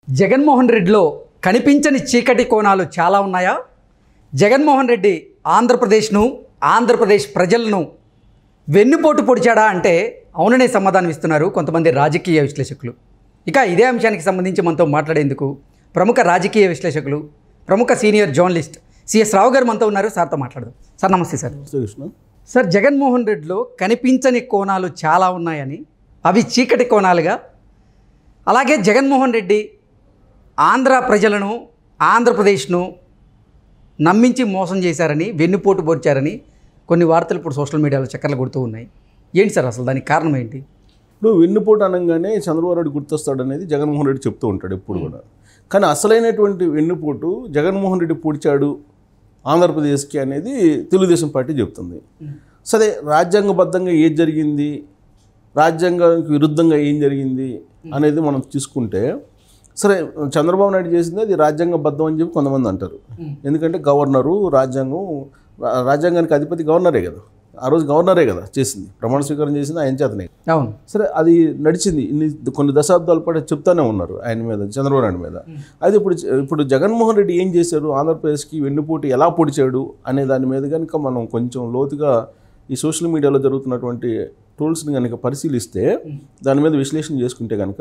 జగన్మోహన్ రెడ్డిలో కనిపించని చీకటి కోణాలు చాలా ఉన్నాయా జగన్మోహన్ రెడ్డి ఆంధ్రప్రదేశ్ను ఆంధ్రప్రదేశ్ ప్రజలను వెన్నుపోటు పొడిచాడా అంటే అవుననే సమాధానం ఇస్తున్నారు కొంతమంది రాజకీయ విశ్లేషకులు ఇక ఇదే అంశానికి సంబంధించి మనతో మాట్లాడేందుకు ప్రముఖ రాజకీయ విశ్లేషకులు ప్రముఖ సీనియర్ జర్నలిస్ట్ సిఎస్ రావు గారు మనతో ఉన్నారు సార్తో మాట్లాడదాం సార్ నమస్తే సార్ కృష్ణ సార్ జగన్మోహన్ రెడ్డిలో కనిపించని కోణాలు చాలా ఉన్నాయని అవి చీకటి కోణాలుగా అలాగే జగన్మోహన్ రెడ్డి ఆంధ్ర ప్రజలను ఆంధ్రప్రదేశ్ను నమ్మించి మోసం చేశారని వెన్నుపోటు పొడిచారని కొన్ని వార్తలు ఇప్పుడు సోషల్ మీడియాలో చక్కర్లు కొడుతూ ఉన్నాయి ఏంటి సార్ అసలు దానికి కారణం ఏంటి ఇప్పుడు వెన్నుపోటు అనగానే చంద్రబాబు నాయుడు గుర్తొస్తాడు అనేది జగన్మోహన్ రెడ్డి చెప్తూ ఉంటాడు ఎప్పుడు కూడా కానీ అసలైనటువంటి వెన్నుపోటు జగన్మోహన్ రెడ్డి పొడిచాడు ఆంధ్రప్రదేశ్కి అనేది తెలుగుదేశం పార్టీ చెప్తుంది సరే రాజ్యాంగబద్ధంగా ఏది జరిగింది రాజ్యాంగానికి విరుద్ధంగా ఏం జరిగింది అనేది మనం తీసుకుంటే సరే చంద్రబాబు నాయుడు చేసింది అది రాజ్యాంగబద్ధం అని చెప్పి కొంతమంది అంటారు ఎందుకంటే గవర్నరు రాజ్యాంగం రా- రాజ్యాంగానికి అధిపతి గవర్నరే కదా ఆ రోజు గవర్నరే కదా చేసింది ప్రమాణ స్వీకారం చేసింది ఆయన చేతనే అవును సరే అది నడిచింది ఇన్ని కొన్ని దశాబ్దాల పాటు చెప్తానే ఉన్నారు ఆయన మీద చంద్రబాబు నాయుడు మీద అయితే ఇప్పుడు ఇప్పుడు జగన్మోహన్ రెడ్డి ఏం చేశారు ఆంధ్రప్రదేశ్కి వెన్నుపోటు ఎలా పొడిచాడు అనే దాని మీద కనుక మనం కొంచెం లోతుగా ఈ సోషల్ మీడియాలో జరుగుతున్నటువంటి టూల్స్ని కనుక పరిశీలిస్తే దాని మీద విశ్లేషణ చేసుకుంటే కనుక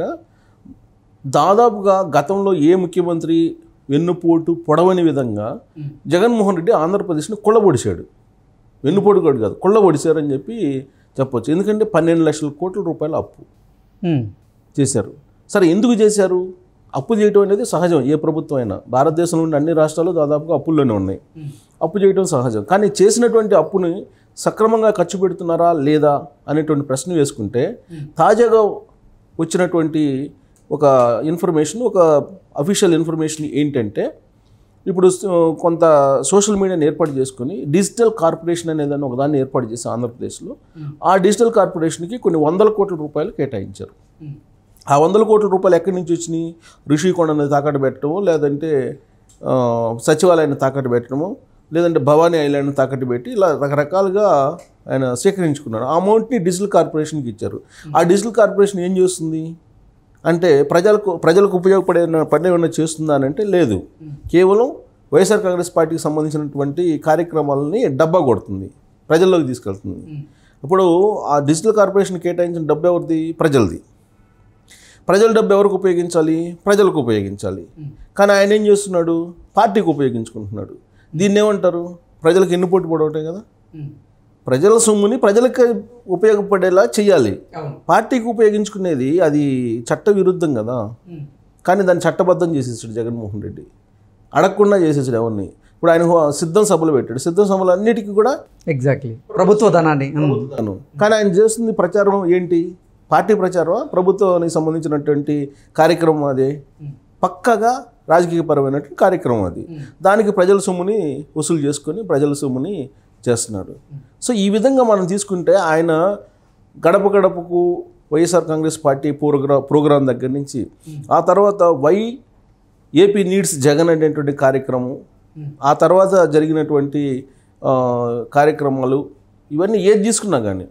దాదాపుగా గతంలో ఏ ముఖ్యమంత్రి వెన్నుపోటు పొడవని విధంగా జగన్మోహన్ రెడ్డి ఆంధ్రప్రదేశ్ని కొల్లబొడిచాడు వెన్నుపోటు కూడా కాదు కొల్లబొడిచారని చెప్పి చెప్పొచ్చు ఎందుకంటే పన్నెండు లక్షల కోట్ల రూపాయల అప్పు ఉమ్. చేశారు సరే ఎందుకు చేశారు అప్పు చేయటం అనేది సహజం ఏ ప్రభుత్వం అయినా భారతదేశంలో ఉండే అన్ని రాష్ట్రాలు దాదాపుగా అప్పుల్లోనే ఉన్నాయి అప్పు చేయటం సహజం కానీ చేసినటువంటి అప్పుని సక్రమంగా ఖర్చు పెడుతున్నారా లేదా అనేటువంటి ప్రశ్న వేసుకుంటే తాజాగా వచ్చినటువంటి ఒక ఇన్ఫర్మేషన్ ఒక అఫీషియల్ ఇన్ఫర్మేషన్ ఏంటంటే ఇప్పుడు స- కొంత సోషల్ మీడియాని ఏర్పాటు చేసుకుని డిజిటల్ కార్పొరేషన్ అనేదాన్ని ఒకదాన్ని ఏర్పాటు చేసి ఆంధ్రప్రదేశ్లో ఆ డిజిటల్ కార్పొరేషన్కి కొన్ని వందల కోట్ల రూపాయలు కేటాయించారు ఆ వందల కోట్ల రూపాయలు ఎక్కడి నుంచి వచ్చినాయి ఋషికొండని తాకట్టు పెట్టడము లేదంటే ఆ, సచివాలయాన్ని తాకట్టు పెట్టడము లేదంటే భవానీ ఐలాండ్ని తాకట్టు పెట్టి ఇలా రకరకాలుగా ఆయన సేకరించుకున్నాడు ఆ అమౌంట్ని డిజిటల్ కార్పొరేషన్కి ఇచ్చారు ఆ డిజిటల్ కార్పొరేషన్ ఏం చేస్తుంది అంటే ప్రజలకు ప్రజలకు ఉపయోగపడే పని ఏమైనా చేస్తుందా అని అంటే లేదు కేవలం వైఎస్ఆర్ కాంగ్రెస్ పార్టీకి సంబంధించినటువంటి కార్యక్రమాలని డబ్బా కొడుతుంది ప్రజల్లోకి తీసుకెళ్తుంది ఇప్పుడు ఆ డిజిటల్ కార్పొరేషన్ కేటాయించిన డబ్బు ఎవరిది ప్రజలది ప్రజల డబ్బు ఎవరికి ఉపయోగించాలి ప్రజలకు ఉపయోగించాలి కానీ ఆయన ఏం చేస్తున్నాడు పార్టీకి ఉపయోగించుకుంటున్నాడు దీన్ని ఏమంటారు ప్రజలకు ఎన్ని పోటీ పడవటే కదా ప్రజల సొమ్ముని ప్రజలకు ఉపయోగపడేలా చేయాలి అవును పార్టీకి ఉపయోగించుకునేది అది చట్ట విరుద్ధం కదా కానీ దాన్ని చట్టబద్ధం చేసేసాడు జగన్మోహన్ రెడ్డి అడగకుండా చేసేసాడు ఎవరిని ఇప్పుడు ఆయన హో- సిద్ధం సభలు పెట్టాడు సిద్ధం సభలు అన్నిటికీ కూడా ఎగ్జాక్ట్లీ ప్రభుత్వ ధనాన్ని ఉమ్. తాను కానీ ఆయన చేస్తుంది ప్రచారం ఏంటి పార్టీ ప్రచారం ప్రభుత్వానికి సంబంధించినటువంటి కార్యక్రమం అదే పక్కగా రాజకీయపరమైనటువంటి కార్యక్రమం అది దానికి ప్రజల సొమ్ముని వసూలు చేసుకొని ప్రజల సొమ్ముని చేస్తున్నారు సో ఈ విధంగా మనం తీసుకుంటే ఆయన గడప గడపకు YSR Congress party programme programme దగ్గర నుంచి ఆ తర్వాత వై ఏపీ నీడ్స్ జగన్ అనేటువంటి కార్యక్రమం ఆ తర్వాత జరిగినటువంటి ఆ, కార్యక్రమాలు ఇవన్నీ ఏది తీసుకున్నా కానీ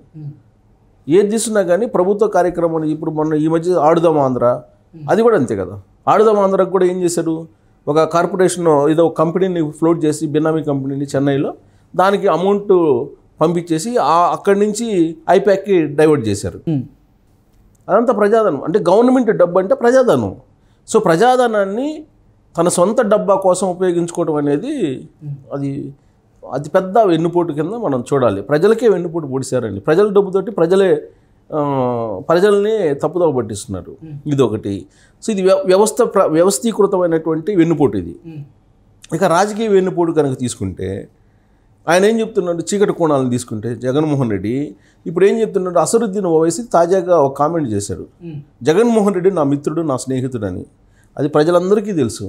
ఏది తీసుకున్నా కానీ ప్రభుత్వ కార్యక్రమాలు ఇప్పుడు మొన్న ఈ మధ్య ఆడుదాం ఆంధ్ర అది కూడా అంతే కదా ఆడుదాం ఆంధ్రకు కూడా ఏం చేశారు ఒక కార్పొరేషన్ ఏదో ఒక కంపెనీని ఫ్లోట్ చేసి బినామీ కంపెనీని చెన్నైలో దానికి అమౌంట్ పంపించేసి ఆ అక్కడి నుంచి ఐప్యాక్కి డైవర్ట్ చేశారు ఉమ్. అదంతా ప్రజాధనం అంటే గవర్నమెంట్ డబ్బు అంటే ప్రజాధనం సో ప్రజాధనాన్ని తన సొంత డబ్బా కోసం ఉపయోగించుకోవడం అనేది అది అతి పెద్ద వెన్నుపోటు కింద మనం చూడాలి ప్రజలకే వెన్నుపోటు పొడిచారండి ప్రజల డబ్బుతోటి ప్రజలే ఆ, ప్రజల్ని తప్పుదోవ పట్టిస్తున్నారు ఇది ఒకటి సో ఇది వ్య- వ్యవస్థ ప్ర- వ్యవస్థీకృతమైనటువంటి వెన్నుపోటు ఇది ఇక రాజకీయ వెన్నుపోటు కనుక తీసుకుంటే ఆయన ఏం చెప్తున్నాడు చీకటి కోణాలను తీసుకుంటే జగన్మోహన్ రెడ్డి ఇప్పుడు ఏం చెప్తున్నాడు అసరుద్దీన్ ఓవైసీ తాజాగా ఒక కామెంట్ చేశాడు జగన్మోహన్ రెడ్డి నా మిత్రుడు నా స్నేహితుడు అని అది ప్రజలందరికీ తెలుసు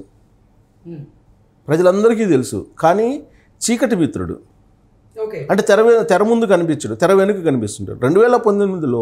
ప్రజలందరికీ తెలుసు కానీ చీకటి మిత్రుడు ఓకే అంటే తెర వె- తెర ముందు కనిపించడు తెర వెనుక కనిపిస్తుంటాడు రెండు వేల పంతొమ్మిదిలో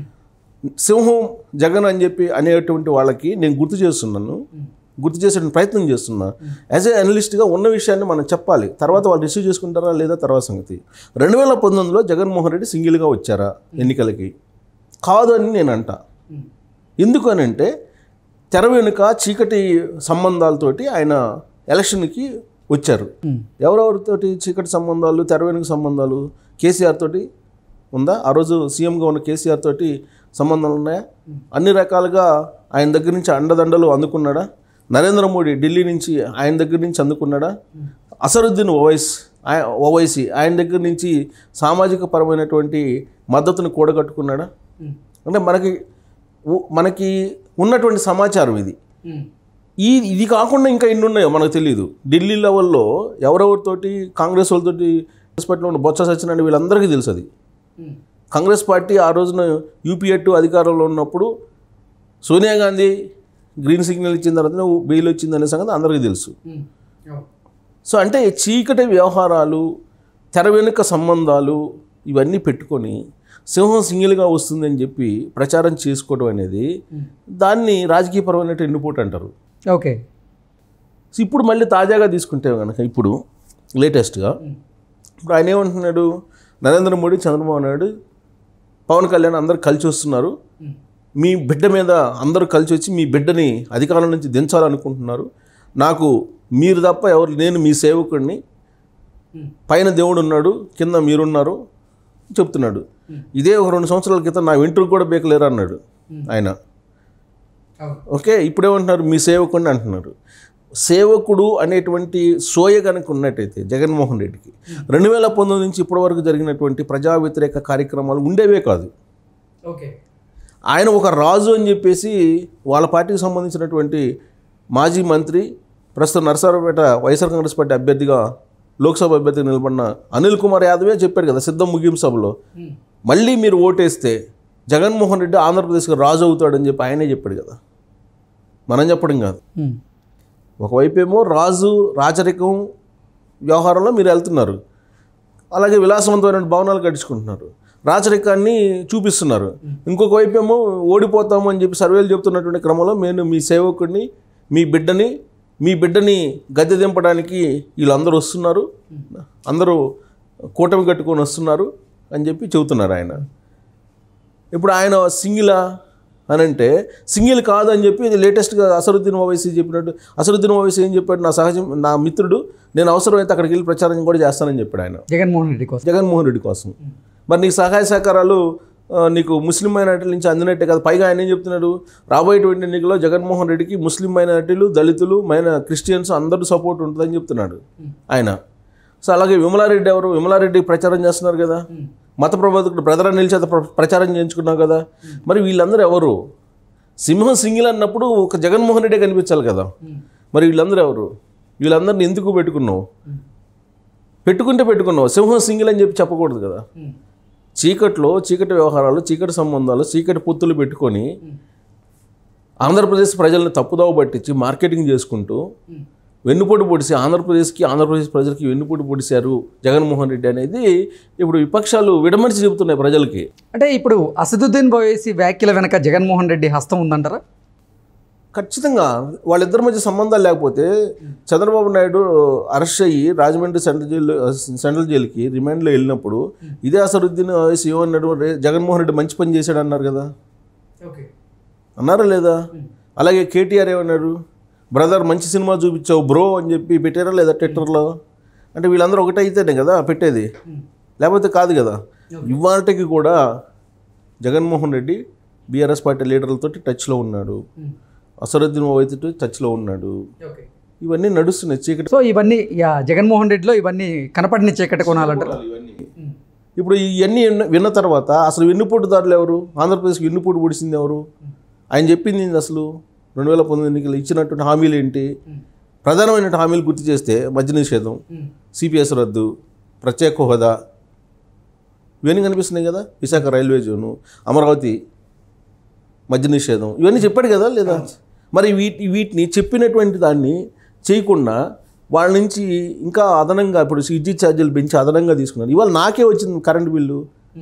సింహం జగన్ అని చెప్పి అనేటువంటి వాళ్ళకి నేను గుర్తు చేస్తున్నాను గుర్తు చేసే ప్రయత్నం చేస్తున్నా యాజ్ ఏ అనలిస్ట్గా ఉన్న విషయాన్ని మనం చెప్పాలి తర్వాత వాళ్ళు రిసీవ్ చేసుకుంటారా లేదా తర్వాత సంగతి రెండు వేల పంతొమ్మిదిలో జగన్మోహన్ రెడ్డి సింగిల్గా వచ్చారా ఎన్నికలకి కాదు అని నేను అంట ఎందుకు అని అంటే తెర వెనుక చీకటి సంబంధాలతోటి ఆయన ఎలక్షన్కి వచ్చారు ఉమ్. ఎవరెవరితోటి చీకటి సంబంధాలు తెర వెనుక సంబంధాలు కేసీఆర్ తోటి ఉందా ఆ రోజు సీఎంగా ఉన్న కేసీఆర్ తోటి సంబంధాలు ఉన్నాయా అన్ని రకాలుగా ఆయన దగ్గర నుంచి అండదండలు అందుకున్నాడా నరేంద్ర మోడీ ఢిల్లీ నుంచి ఆయన దగ్గర నుంచి అందుకున్నాడా అసరుద్దీన్ ఓవైస్ ఆయ- ఓవైసీ ఆయన దగ్గర నుంచి సామాజిక పరమైనటువంటి మద్దతును కూడగట్టుకున్నాడా ఉమ్. అంటే మనకి ఉ- మనకి ఉన్నటువంటి సమాచారం ఇది ఉమ్. ఈ ఇది కాకుండా ఇంకా ఎన్ని ఉన్నాయో మనకు తెలియదు ఢిల్లీ లెవెల్లో ఎవరెవరితోటి కాంగ్రెస్ వాళ్ళతోటి కాంగ్రెస్ పార్టీలో ఉన్న బొత్స సత్యనారాయణ వీళ్ళందరికీ తెలుసు అది ఉమ్. కాంగ్రెస్ పార్టీ ఆ రోజున యూపీఏ టూ అధికారంలో ఉన్నప్పుడు సోనియా గాంధీ గ్రీన్ సిగ్నల్ ఇచ్చిన తర్వాత బెయిల్ వచ్చిందనే సంగతి అందరికీ తెలుసు ఉమ్. ఓ. సో అంటే చీకటి వ్యవహారాలు తెర వెనుక సంబంధాలు ఇవన్నీ పెట్టుకొని సింహం సింగిల్గా వస్తుందని చెప్పి ప్రచారం చేసుకోవడం అనేది దాన్ని రాజకీయపరమైన ఎన్నుపోటు అంటారు ఓకే సో ఇప్పుడు మళ్ళీ తాజాగా తీసుకుంటే కనుక ఇప్పుడు లేటెస్ట్గా ఇప్పుడు ఆయన ఏమంటున్నాడు నరేంద్ర మోడీ చంద్రబాబు నాయుడు పవన్ కళ్యాణ్ అందరు కలిసి వస్తున్నారు ఉమ్. మీ బిడ్డ మీద అందరూ కలిసి వచ్చి మీ బిడ్డని అధికారం నుంచి దించాలనుకుంటున్నారు నాకు మీరు తప్ప ఎవరు నేను మీ సేవకుడిని ఉమ్. పైన దేవుడు ఉన్నాడు కింద మీరున్నారు చెప్తున్నాడు ఇదే ఒక రెండు సంవత్సరాల క్రితం నా వెంట్రుకు కూడా బేకలేరు అన్నాడు ఆయన అవును. ఓకే ఇప్పుడేమంటున్నారు మీ సేవకుడిని అంటున్నారు సేవకుడు అనేటువంటి సోయ కనుక ఉన్నట్టయితే జగన్మోహన్ రెడ్డికి రెండు వేల పంతొమ్మిది నుంచి ఇప్పటి వరకు జరిగినటువంటి ప్రజా వ్యతిరేక కార్యక్రమాలు ఉండేవే కాదు ఓకే ఆయన ఒక రాజు అని చెప్పేసి వాళ్ళ పార్టీకి సంబంధించినటువంటి మాజీ మంత్రి ప్రస్తుతం నరసరావుపేట వైఎస్ఆర్ కాంగ్రెస్ పార్టీ అభ్యర్థిగా లోక్సభ అభ్యర్థిగా నిలబడిన అనిల్ కుమార్ యాదవే చెప్పారు కదా సిద్ధం ముగింపు సభలో ఉమ్. మళ్ళీ మీరు ఓటేస్తే జగన్మోహన్ రెడ్డి ఆంధ్రప్రదేశ్కి రాజు అవుతాడని చెప్పి ఆయనే చెప్పాడు కదా మనం చెప్పడం కాదు ఉమ్. ఒకవైపేమో రాజు రాజరికం వ్యవహారంలో మీరు వెళ్తున్నారు అలాగే విలాసవంతమైన భవనాలు కట్టించుకుంటున్నారు రాజరికాన్ని చూపిస్తున్నారు ఇంకొక వైపేమో ఓడిపోతాము అని చెప్పి సర్వేలు చెప్తున్నటువంటి క్రమంలో నేను మీ సేవకుడిని మీ బిడ్డని మీ బిడ్డని గద్దె దింపడానికి వీళ్ళందరూ వస్తున్నారు అందరూ కూటమి కట్టుకొని వస్తున్నారు అని చెప్పి చెబుతున్నారు ఆయన ఇప్పుడు ఆయన సింగిలా అని అంటే సింగిల్ కాదు అని చెప్పి ఇది లేటెస్ట్గా అసరుద్దీన్ ఓవైసీ చెప్పినట్టు అసరుద్దీన్ ఓవైసీ ఏం చెప్పాడు నా సహజం నా మిత్రుడు నేను అవసరమైతే అక్కడికి వెళ్ళి ప్రచారం కూడా చేస్తానని చెప్పాడు ఆయన జగన్మోహన్ రెడ్డి కోసం జగన్మోహన్ రెడ్డి కోసం మరి నీకు సహాయ సహకారాలు ఆ, నీకు ముస్లిం మైనార్టీల నుంచి అందినట్టే కదా పైగా ఆయన ఏం చెప్తున్నాడు రాబోయేటువంటి ఎన్నికల్లో జగన్మోహన్ రెడ్డికి ముస్లిం మైనార్టీలు దళితులు మైన క్రిస్టియన్స్ అందరూ సపోర్ట్ ఉంటుందని చెప్తున్నాడు ఆయన సో అలాగే విమలారెడ్డి ఎవరు విమలారెడ్డి ప్రచారం చేస్తున్నారు కదా మత ప్రబోధకుడు బ్రదర్ అనిల్ చేత ప్ర- ప్రచారం చేయించుకున్నావు కదా మరి వీళ్ళందరూ ఎవరు సింహం సింగిల్ అన్నప్పుడు ఒక జగన్మోహన్ రెడ్డి కనిపించాలి కదా మరి వీళ్ళందరూ ఎవరు వీళ్ళందరిని ఎందుకు పెట్టుకున్నావు పెట్టుకుంటే పెట్టుకున్నావు సింహం సింగిల్ అని చెప్పి చెప్పకూడదు కదా ఉమ్. చీకట్లో చీకటి వ్యవహారాలు చీకటి సంబంధాలు చీకటి పొత్తులు పెట్టుకొని ఆంధ్రప్రదేశ్ ప్రజల్ని తప్పుదోవ పట్టించి మార్కెటింగ్ చేసుకుంటూ ఉమ్. వెన్నుపోటు పొడిసి ఆంధ్రప్రదేశ్కి ఆంధ్రప్రదేశ్ ప్రజలకి వెన్నుపోటు పొడిశారు జగన్మోహన్ రెడ్డి అనేది ఇప్పుడు విపక్షాలు విడమర్చి చెబుతున్నాయి ప్రజలకి అంటే ఇప్పుడు అసదుద్దీన్ ఓవైసీ వ్యాఖ్యల వెనక జగన్మోహన్ రెడ్డి హస్తం ఉందంటారా ఖచ్చితంగా వాళ్ళిద్దరి మధ్య సంబంధాలు లేకపోతే చంద్రబాబు నాయుడు అరెస్ట్ అయ్యి రాజమండ్రి సెంట్రల్ జైలు సెంట్రల్ జైలుకి రిమాండ్లో వెళ్ళినప్పుడు ఇదే అసరుద్దీన్ ఓవైసీ ఏమన్నాడు "రే, జగన్మోహన్ రెడ్డి మంచి పని చేశాడు అన్నారు కదా ఓకే అన్నారా లేదా అలాగే కేటీఆర్ ఏమన్నారు బ్రదర్ మంచి సినిమా చూపించావు బ్రో అని చెప్పి పెట్టారా లేదా ట్విట్టర్లో అంటే వీళ్ళందరూ ఒకటైతేనే కదా పెట్టేది లేకపోతే కాదు కదా ఇవాళకి కూడా జగన్మోహన్ రెడ్డి బీఆర్ఎస్ పార్టీ లీడర్లతో టచ్లో ఉన్నాడు అసరుద్దీన్ ఓవైతే టచ్లో ఉన్నాడు ఓకే ఇవన్నీ నడుస్తున్నాయి చీకటి సో ఇవన్నీ యా, జగన్మోహన్ రెడ్డిలో ఇవన్నీ కనపడిన చీకటి కోణాలంటారు ఇప్పుడు ఇవన్నీ విన్న- విన్న తర్వాత అసలు వెన్నుపోటుదారులు ఎవరు ఆంధ్రప్రదేశ్కి వెన్నుపోటు పొడిచింది ఎవరు ఆయన చెప్పింది ఏంది అసలు రెండు వేల పంతొమ్మిది ఎన్నికలు ఇచ్చినటువంటి హామీలు ఏంటి ప్రధానమైన హామీలు గుర్తు చేస్తే మద్య నిషేధం సిపిఎస్ రద్దు ప్రత్యేక హోదా ఇవన్నీ కనిపిస్తున్నాయి కదా విశాఖ రైల్వే జోను అమరావతి మద్య నిషేధం ఇవన్నీ చెప్పాడు కదా లేదా మరి వీటి వీటిని చెప్పినటువంటి దాన్ని చేయకుండా వాళ్ళ నుంచి ఇంకా అదనంగా ఇప్పుడు విద్యుత్ ఛార్జీలు పెంచి అదనంగా తీసుకున్నారు ఇవాళ నాకే వచ్చింది కరెంట్ బిల్లు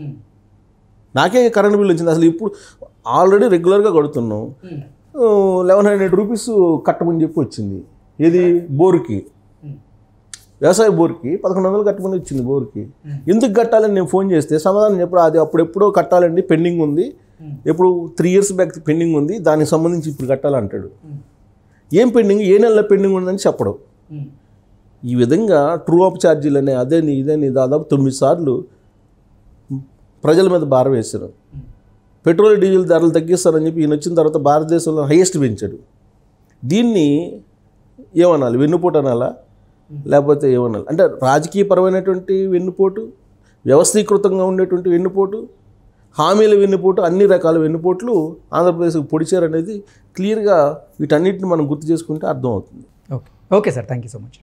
నాకే కరెంట్ బిల్లు వచ్చింది అసలు ఇప్పుడు ఆల్రెడీ రెగ్యులర్గా కడుతున్నాం లెవెన్ హండ్రెడ్ రూపీస్ కట్టమని చెప్పి వచ్చింది ఏది బోరుకి వ్యవసాయ బోర్కి పదకొండు వందలు కట్టమని ఇచ్చింది బోర్కి ఎందుకు కట్టాలని నేను ఫోన్ చేస్తే సమాధానం చెప్పడు అది అప్పుడు ఎప్పుడో కట్టాలండి పెండింగ్ ఉంది ఎప్పుడు త్రీ ఇయర్స్ బ్యాక్ పెండింగ్ ఉంది దానికి సంబంధించి ఇప్పుడు కట్టాలంటాడు ఏం పెండింగ్ ఏ నెలలో పెండింగ్ ఉందని చెప్పడం ఈ విధంగా ట్రూ అప్ ఛార్జీలు అనే అదేని ఇదేని దాదాపు తొమ్మిది సార్లు ప్రజల మీద భారం వేశారు పెట్రోల్ డీజిల్ ధరలు తగ్గిస్తారని చెప్పి ఈయన వచ్చిన తర్వాత భారతదేశంలో హైయెస్ట్ పెంచాడు దీన్ని ఏమనాలి వెన్నుపోటు అనాలా లేకపోతే ఏమనాలి అంటే రాజకీయపరమైనటువంటి వెన్నుపోటు వ్యవస్థీకృతంగా ఉండేటువంటి వెన్నుపోటు హామీల వెన్నుపోటు అన్ని రకాల వెన్నుపోట్లు ఆంధ్రప్రదేశ్కి పొడిచారనేది క్లియర్గా వీటన్నిటిని మనం గుర్తు చేసుకుంటే అర్థమవుతుంది okay okay sir thank you so much